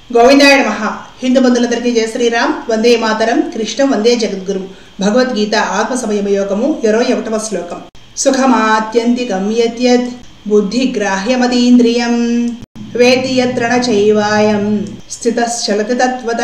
గోవిందాయ మహా హిందూ బంధువులందరికీ జయ శ్రీరామ్ వందే మాతరం కృష్ణం వందే జగద్గురు భగవద్గీత ఆత్మ సమయమ యోగము ఇరవై ఒకటవ శ్లోకం సుఖమాత్యంతికం యత్యత్ బుద్ధిగ్రాహ్యమతీంద్రియం వేది యత్రణ చైవాయం స్థితశ్చలతి తత్వత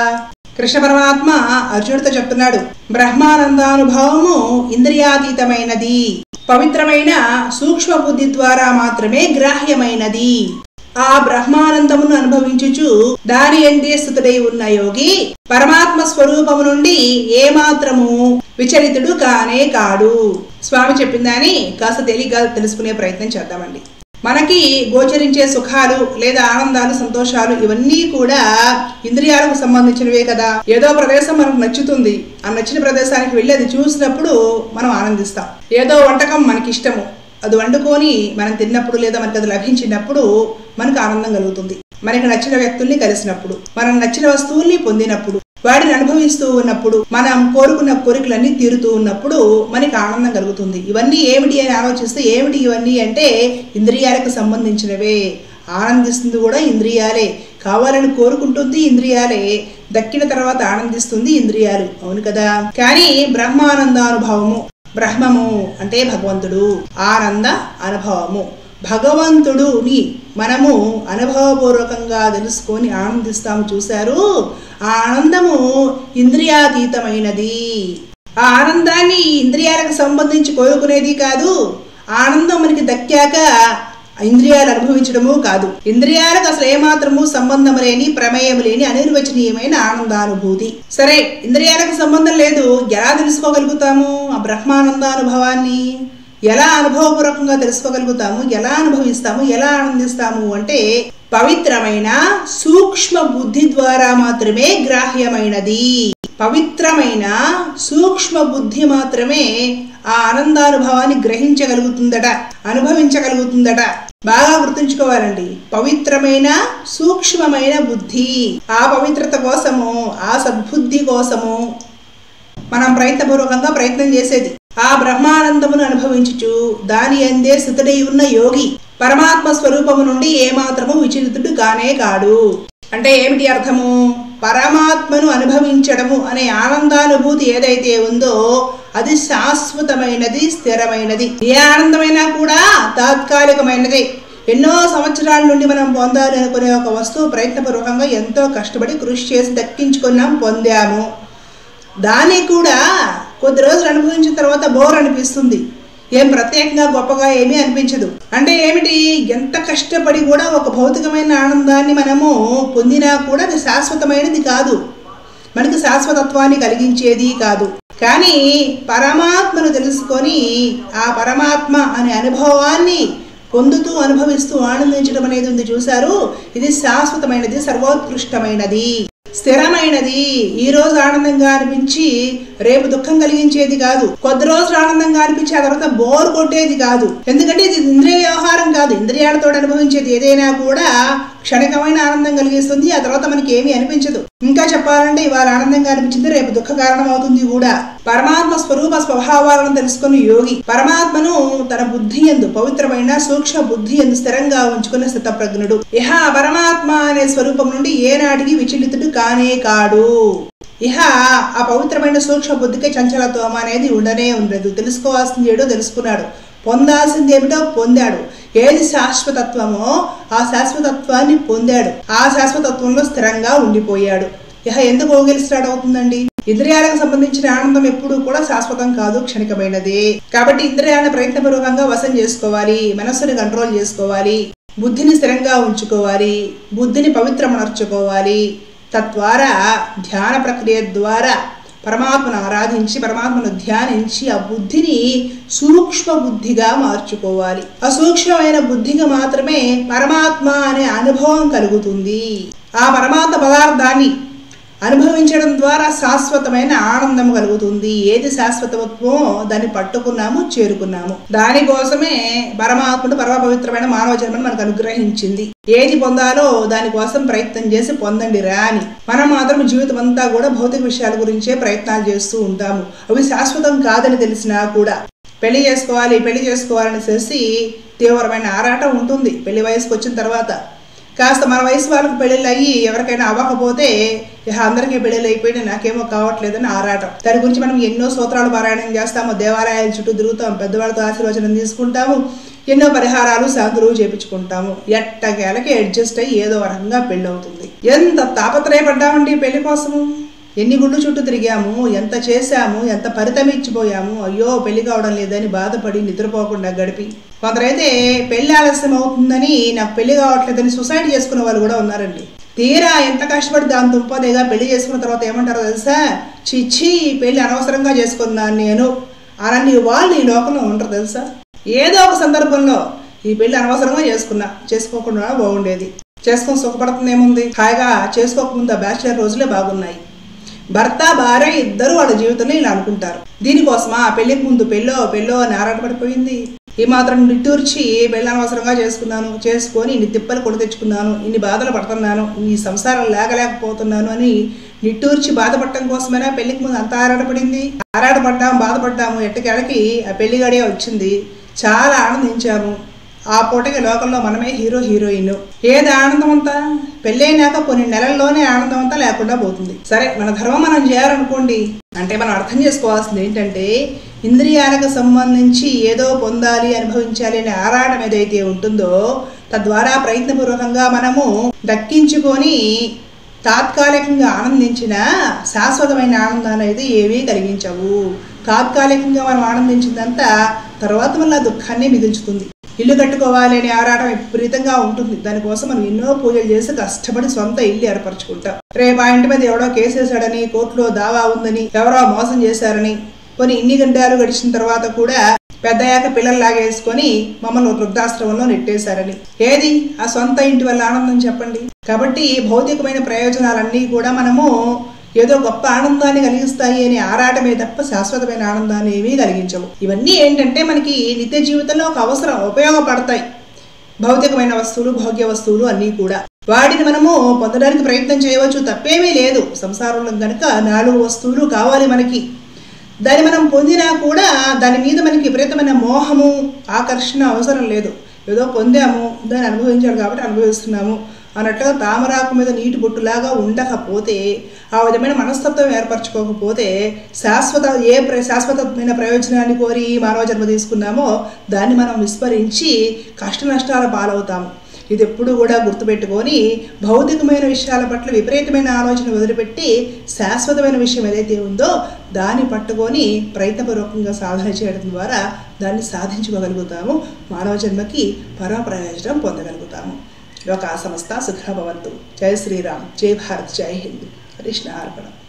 కృష్ణ పరమాత్మ అర్జునుడితో చెప్తున్నాడు బ్రహ్మానందానుభవము ఇంద్రియాతీతమైనది పవిత్రమైన సూక్ష్మ బుద్ధి ద్వారా మాత్రమే గ్రాహ్యమైనది ఆ బ్రహ్మానందమును అనుభవించుచు దాని ఎందే స్థుతుడై ఉన్న యోగి పరమాత్మ స్వరూపము నుండి ఏమాత్రము విచలితుడు కానే కాడు స్వామి చెప్పిందని కాస్త తేలిగ్గా తెలుసుకునే ప్రయత్నం చేద్దామండి మనకి గోచరించే సుఖాలు లేదా ఆనందాలు సంతోషాలు ఇవన్నీ కూడా ఇంద్రియాలకు సంబంధించినవే కదా ఏదో ప్రదేశం మనకు నచ్చుతుంది ఆ నచ్చిన ప్రదేశానికి వెళ్ళి అది చూసినప్పుడు మనం ఆనందిస్తాం ఏదో వంటకం మనకి ఇష్టము అది వండుకొని మనం తిన్నప్పుడు లేదా మనకు అది లభించినప్పుడు మనకు ఆనందం కలుగుతుంది మనకి నచ్చిన వ్యక్తుల్ని కలిసినప్పుడు మనం నచ్చిన వస్తువుల్ని పొందినప్పుడు వాటిని అనుభవిస్తూ ఉన్నప్పుడు మనం కోరుకున్న కోరికలన్నీ తీరుతూ ఉన్నప్పుడు మనకి ఆనందం కలుగుతుంది ఇవన్నీ ఏమిటి అని ఆలోచిస్తే ఏమిటి ఇవన్నీ అంటే ఇంద్రియాలకు సంబంధించినవే ఆనందిస్తుంది కూడా ఇంద్రియాలే కావాలని కోరుకుంటుంది ఇంద్రియాలే దక్కిన తర్వాత ఆనందిస్తుంది ఇంద్రియాలు అవును కదా కానీ బ్రహ్మానందానుభవము బ్రహ్మము అంటే భగవంతుడు ఆనంద అనుభవము భగవంతుడుని మనము అనుభవపూర్వకంగా తెలుసుకొని ఆనందిస్తాము చూశారు ఆ ఆనందము ఇంద్రియాతీతమైనది ఆ ఆనందాన్ని ఇంద్రియాలకు సంబంధించి కోరుకునేది కాదు ఆనందం మనకి దక్కాక ఇంద్రియాలు అనుభవించడము కాదు ఇంద్రియాలకు అసలు ఏమాత్రము సంబంధం లేని ప్రమేయం లేని అనిర్వచనీయమైన ఆనందానుభూతి సరే ఇంద్రియాలకు సంబంధం లేదు ఎలా తెలుసుకోగలుగుతాము ఆ బ్రహ్మానందానుభవాన్ని ఎలా అనుభవపూర్వకంగా తెలుసుకోగలుగుతాము ఎలా అనుభవిస్తాము ఎలా ఆనందిస్తాము అంటే పవిత్రమైన సూక్ష్మ బుద్ధి ద్వారా మాత్రమే గ్రాహ్యమైనది పవిత్రమైన సూక్ష్మ బుద్ధి మాత్రమే ఆ ఆనందానుభవాన్ని గ్రహించగలుగుతుందట అనుభవించగలుగుతుందట బాగా గుర్తుంచుకోవాలండి పవిత్రమైన సూక్ష్మమైన బుద్ధి ఆ పవిత్రత కోసము ఆ సద్బుద్ధి కోసము మనం ప్రయత్నపూర్వకంగా ప్రయత్నం చేసేది ఆ బ్రహ్మానందమును అనుభవించుచు దాని అందే స్థితుడై ఉన్న యోగి పరమాత్మ స్వరూపము నుండి ఏమాత్రము విచలితుడు కానే కాడు అంటే ఏమిటి అర్థము పరమాత్మను అనుభవించడము అనే ఆనందానుభూతి ఏదైతే ఉందో అది శాశ్వతమైనది స్థిరమైనది ఏ ఆనందమైనా కూడా తాత్కాలికమైనది ఎన్నో సంవత్సరాల నుండి మనం పొందాలి అనుకునే ఒక వస్తువు ప్రయత్నపూర్వకంగా ఎంతో కష్టపడి కృషి చేసి దక్కించుకున్నాం పొందాము దాన్ని కూడా కొద్ది రోజులు అనుభవించిన తర్వాత బోర్ అనిపిస్తుంది ఏం ప్రత్యేకంగా గొప్పగా ఏమీ అనిపించదు అంటే ఏమిటి ఎంత కష్టపడి కూడా ఒక భౌతికమైన ఆనందాన్ని మనము పొందినా కూడా అది శాశ్వతమైనది కాదు మనకి శాశ్వతత్వాన్ని కలిగించేది కాదు కానీ పరమాత్మను తెలుసుకొని ఆ పరమాత్మ అనే అనుభవాన్ని పొందుతూ అనుభవిస్తూ ఆనందించడం అనేది ఉంది చూశారు ఇది శాశ్వతమైనది సర్వోత్కృష్టమైనది స్థిరమైనది ఈ రోజు ఆనందంగా అనిపించి రేపు దుఃఖం కలిగించేది కాదు కొద్ది రోజులు ఆనందంగా అనిపించి ఆ తర్వాత బోర్ కొట్టేది కాదు ఎందుకంటే ఇది ఇంద్రియ వ్యవహారం కాదు ఇంద్రియాలతో అనుభవించేది ఏదైనా కూడా క్షణికమైన ఆనందం కలిగిస్తుంది ఆ తర్వాత మనకి ఏమీ అనిపించదు ఇంకా చెప్పాలంటే ఇవాళ ఆనందంగా అనిపించింది రేపు దుఃఖ కారణం అవుతుంది కూడా పరమాత్మ స్వరూప స్వభావాలను తెలుసుకుని యోగి పరమాత్మను తన బుద్ధి ఎందు పవిత్రమైన సూక్ష్మ బుద్ధి ఎందు స్థిరంగా ఉంచుకున్న స్థితప్రజ్ఞుడు ఇహ పరమాత్మ అనే స్వరూపం నుండి ఏనాటికి విచలితుడు కానే కాడు ఇహ ఆ పవిత్రమైన సూక్ష్మ బుద్ధికి చంచలత్వం అనేది ఉండనే ఉండదు తెలుసుకోవాల్సింది ఏడో తెలుసుకున్నాడు పొందాల్సింది ఏమిటో పొందాడు ఏది శాశ్వతత్వమో ఆ శాశ్వతత్వాన్ని పొందాడు ఆ శాశ్వతత్వంలో స్థిరంగా ఉండిపోయాడు ఇహ ఎందుకు ఓగిలిస్తాడు అవుతుందండి ఇంద్రియాలకు సంబంధించిన ఆనందం ఎప్పుడూ కూడా శాశ్వతం కాదు క్షణికమైనది కాబట్టి ఇంద్రియాలను ప్రయత్నపూర్వకంగా వశం చేసుకోవాలి మనస్సుని కంట్రోల్ చేసుకోవాలి బుద్ధిని స్థిరంగా ఉంచుకోవాలి బుద్ధిని పవిత్రమనర్చుకోవాలి తద్వారా ధ్యాన ప్రక్రియ ద్వారా పరమాత్మను ఆరాధించి పరమాత్మను ధ్యానించి ఆ బుద్ధిని సూక్ష్మ బుద్ధిగా మార్చుకోవాలి ఆ సూక్ష్మమైన బుద్ధిగా మాత్రమే పరమాత్మ అనే అనుభవం కలుగుతుంది ఆ పరమాత్మ పదార్థాన్ని అనుభవించడం ద్వారా శాశ్వతమైన ఆనందం కలుగుతుంది ఏది శాశ్వతత్వమో దాన్ని పట్టుకున్నాము చేరుకున్నాము దానికోసమే పరమాత్ముడు పరమ పవిత్రమైన మానవ జన్మను మనకు అనుగ్రహించింది ఏది పొందాలో దానికోసం ప్రయత్నం చేసి పొందండి రా అని మనం మాత్రం జీవితం అంతా కూడా భౌతిక విషయాల గురించే ప్రయత్నాలు చేస్తూ ఉంటాము అవి శాశ్వతం కాదని తెలిసినా కూడా పెళ్లి చేసుకోవాలి పెళ్లి చేసుకోవాలని చేసి తీవ్రమైన ఆరాటం ఉంటుంది పెళ్లి వయసుకు వచ్చిన తర్వాత కాస్త మన వయసు వాళ్ళకి పెళ్ళిళ్ళు అయ్యి ఎవరికైనా అవ్వకపోతే ఇహ అందరికీ పెళ్ళిళ్ళు అయిపోయి నాకేమో కావట్లేదని ఆరాటం దాని గురించి మనం ఎన్నో సూత్రాలు పారాయణం చేస్తాము దేవాలయాల చుట్టూ తిరుగుతాం పెద్దవాళ్ళతో ఆశీర్వచనం తీసుకుంటాము ఎన్నో పరిహారాలు శాంతులు చేపించుకుంటాము ఎట్టకేలకి అడ్జస్ట్ అయ్యి ఏదో రకంగా పెళ్ళి అవుతుంది ఎంత తాపత్రయపడ్డామండి పెళ్లి కోసము ఎన్ని గుళ్ళు చుట్టూ తిరిగాము ఎంత చేశాము ఎంత పరితమించిపోయాము అయ్యో పెళ్లి కావడం లేదని బాధపడి నిద్రపోకుండా గడిపి కొందరైతే పెళ్లి ఆలస్యం అవుతుందని నాకు పెళ్లి కావట్లేదని సూసైడ్ చేసుకునే వాళ్ళు కూడా ఉన్నారండి తీరా ఎంత కష్టపడి దాని దుంపదేగా పెళ్లి చేసుకున్న తర్వాత ఏమంటారో తెలుసా చిచ్చి ఈ పెళ్లి అనవసరంగా చేసుకున్నాను నేను అలాంటి వాళ్ళు ఈ లోకంలో ఉండరు తెలుసా ఏదో ఒక సందర్భంలో ఈ పెళ్లి అనవసరంగా చేసుకున్నా చేసుకోకుండా బాగుండేది చేసుకొని సుఖపడుతుంది ఏముంది హాయిగా చేసుకోకముందు ఆ బ్యాచిలర్ రోజులే బాగున్నాయి భర్త భార్య ఇద్దరు వాళ్ళ జీవితంలో ఇలా అనుకుంటారు దీనికోసమా పెళ్లికి ముందు పెళ్ళో పెళ్ళో అని ఆరాటపడిపోయింది ఈ మాత్రం నిట్టూర్చి పెళ్ళి అనవసరంగా చేసుకున్నాను చేసుకొని ఇన్ని తిప్పలు కొని తెచ్చుకున్నాను ఇన్ని బాధలు పడుతున్నాను ఈ సంసారం లేకలేకపోతున్నాను అని నిట్టూర్చి బాధపడటం కోసమైనా పెళ్లికి ముందు అంత ఆరాటపడింది ఆరాటపడ్డాము బాధపడ్డాము ఎట్టకేళకి ఆ పెళ్లి గడియ వచ్చింది చాలా ఆనందించాము ఆ పూటకి లోకంలో మనమే హీరో హీరోయిన్ ఏది ఆనందం అంతా పెళ్ళైనాక కొన్ని నెలల్లోనే ఆనందం అంతా లేకుండా పోతుంది సరే మన ధర్మం మనం చేయాలనుకోండి అంటే మనం అర్థం చేసుకోవాల్సింది ఏంటంటే ఇంద్రియాలకు సంబంధించి ఏదో పొందాలి అనుభవించాలి అనే ఆరాటం ఏదైతే ఉంటుందో తద్వారా ప్రయత్నపూర్వకంగా మనము దక్కించుకొని తాత్కాలికంగా ఆనందించిన శాశ్వతమైన ఆనందాన్ని అయితే ఏమీ కలిగించవు తాత్కాలికంగా మనం ఆనందించిందంతా తర్వాత మళ్ళీ దుఃఖాన్ని మిగుల్చుతుంది ఇల్లు కట్టుకోవాలి అనే ఆరాటం విపరీతంగా ఉంటుంది దానికోసం మనం ఎన్నో పూజలు చేసి కష్టపడి సొంత ఇల్లు ఏర్పరచుకుంటాం రేపు ఆ ఇంటి మీద ఎవడో కేసేశాడని కోర్టులో దావా ఉందని ఎవరో మోసం చేశారని కొన్ని ఇన్ని గంటలు గడిచిన తర్వాత కూడా పెద్దయ్యాక పిల్లలు లాగేసుకొని మమ్మల్ని వృద్ధాశ్రమంలో నెట్టేశారని ఏది ఆ సొంత ఇంటి వల్ల ఆనందం చెప్పండి కాబట్టి భౌతికమైన ప్రయోజనాలన్నీ కూడా మనము ఏదో గొప్ప ఆనందాన్ని కలిగిస్తాయి అనే ఆరాటమే తప్ప శాశ్వతమైన ఆనందాన్ని ఏమీ కలిగించవు ఇవన్నీ ఏంటంటే మనకి నిత్య జీవితంలో ఒక అవసరం ఉపయోగపడతాయి భౌతికమైన వస్తువులు భోగ్య వస్తువులు అన్నీ కూడా వాటిని మనము పొందడానికి ప్రయత్నం చేయవచ్చు తప్పేమీ లేదు సంసారంలో కనుక నాలుగు వస్తువులు కావాలి మనకి దాన్ని మనం పొందినా కూడా దాని మీద మనకి విపరీతమైన మోహము ఆకర్షణ అవసరం లేదు ఏదో పొందాము దాన్ని అనుభవించాలి కాబట్టి అనుభవిస్తున్నాము అన్నట్టుగా తామరాకు మీద నీటి బొట్టులాగా ఉండకపోతే ఆ విధమైన మనస్తత్వం ఏర్పరచుకోకపోతే శాశ్వత ఏ ప్ర శాశ్వతమైన ప్రయోజనాన్ని కోరి మానవ జన్మ తీసుకున్నామో దాన్ని మనం విస్మరించి కష్ట నష్టాల పాలవుతాము ఇది ఎప్పుడు కూడా గుర్తుపెట్టుకొని భౌతికమైన విషయాల పట్ల విపరీతమైన ఆలోచన వదిలిపెట్టి శాశ్వతమైన విషయం ఏదైతే ఉందో దాన్ని పట్టుకొని ప్రయత్నపూర్వకంగా సాధన చేయడం ద్వారా దాన్ని సాధించుకోగలుగుతాము మానవ జన్మకి పరమ ప్రయోజనం పొందగలుగుతాము లోకా సమస్త సుఖభవంతు జై శ్రీరామ్ జై భారత్ జై హింద్ కృష్ణ అర్పణం